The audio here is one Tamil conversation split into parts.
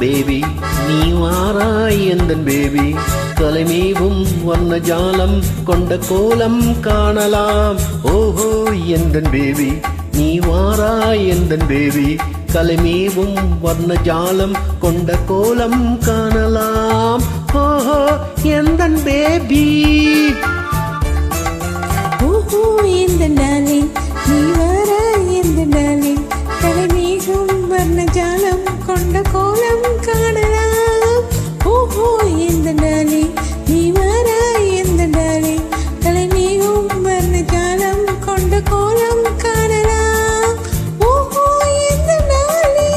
பேபி நீ வாராய் எந்தன் பேபி கலைமேவும் வர்ண ஜாலம் கொண்ட கோலம் காணலாம் ஓஹோ எந்தன் பேபி நீ வாராய் எந்தன் பேபி கலைமேவும் வர்ண ஜாலம் கொண்ட கோலம் காணலாம் ஓஹோ எந்தன் பேபி ஓஹோ இந்த நாளில் நீ வர இந்த நாளில் தலைமீகும் வர்ண ஜாலம் கொண்ட கோலம் காணலாம் ஓஹோ இந்த நாளில் நீ வர இந்த நாளில் தலைமீகும் வர்ண ஜாலம் கொண்ட கோலம் காணலாம் ஓஹோ இந்த நாளில்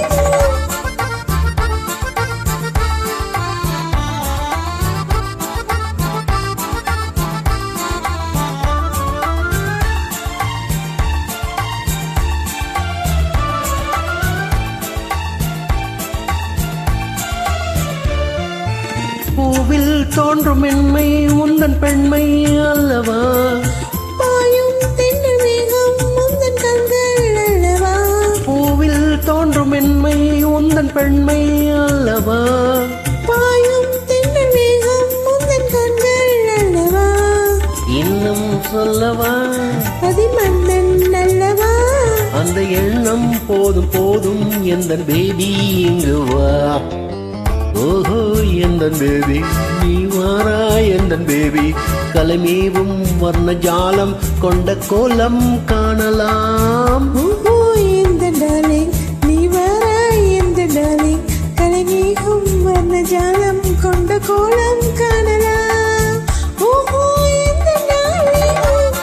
பூவில் தோன்றும் மென்மை உந்தன் பெண்மை அல்லவா பாயும் தென்றல் மேகம் முந்தன் கண்கள் அல்லவா பூவில் தோன்றும் மென்மை உந்தன் பெண்மை அல்லவா பாயும் தென்றல் மேகம் முந்தன் கண்கள் அல்லவா இன்னும் சொல்லவா அதிமன்னன் அல்லவா அந்த எண்ணம் போதும் போதும் எந்தன் பேபி இங்கு வா ஓஹோ எந்தன் பேபி நீ வாரா எந்தன் பேபி கலைமேவும் வர்ண ஜாலம் கொண்ட கோலம் காணலாம் ஓஹோ இந்த டாலிங் நீ வர இந்த டாலிங் கலைமேகம் வர்ண ஜாலம் கொண்ட கோலம் காணலாம் ஓஹோ இந்த டாலிங்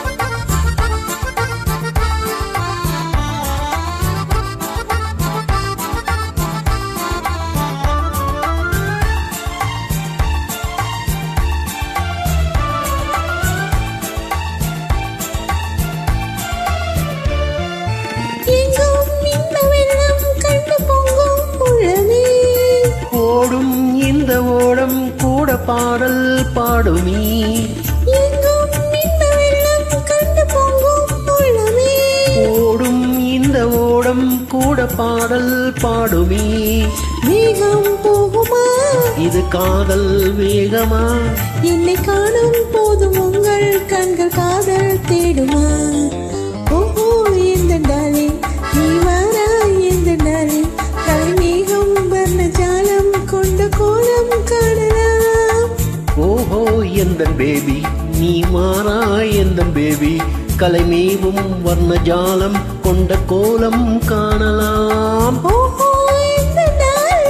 எங்கும் இந்த வெள்ளம் கண்டு பொங்கும் உள்ளமே ஓடும் இந்த ஓடம் கூட பாடல் பாடுமீ எங்கும் இந்த வெள்ளம் கண்டு பொங்கும் உள்ளமே ஓடும் இந்த ஓடம் கூட பாடல் பாடுமீ மேகம் போகுமா இது காதல் வேகமா என்னை காணும் போதும் உங்கள் கண்கள் காதல் தேடுமா ஓஹோ இந்த டாலே நீ வாரா இந்த டாலே தலைமேகம் வர்ண ஜாலம் கொண்ட கோலம் காணலாம் ஓஹோ எந்தன் பேபி நீ மாறா எந்தன் பேபி கலைமேவும் வர்ண ஜாலம் கொண்ட கோலம் காணலாம் ஓஹோ இந்த டாலே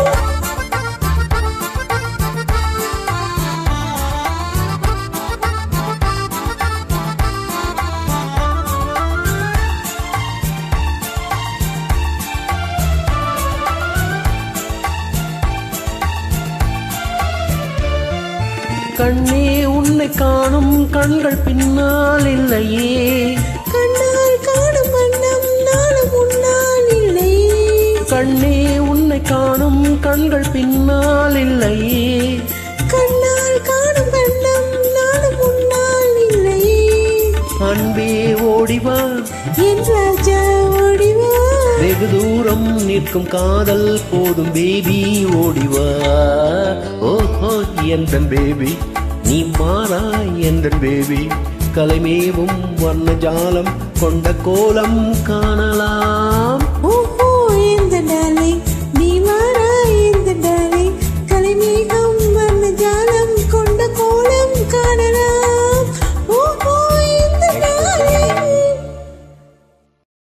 கண்ணே உன்னை காணும் கண்கள் பின்னால் இல்லையே கண்ணால் காணும் வண்ணம் நாளும் முன்னால் இல்லையே கண்ணே உன்னை காணும் கண்கள் பின்னால் இல்லையே கண்ணால் காணும் வண்ணம் நாளும் முன்னால் இல்லையே அன்பே ஓடிவா என் ராஜா ஓடிவா வெகு தூரம் நிற்கும் காதல் போதும் பேபி ஓடிவா ஓஹோ எந்தன் பேபி நீ மாறா எந்தன் பேபி கலைமேவும் வர்ண ஜாலம் கொண்ட கோலம் காணலாம் ஓஹோ இந்த டாலிங்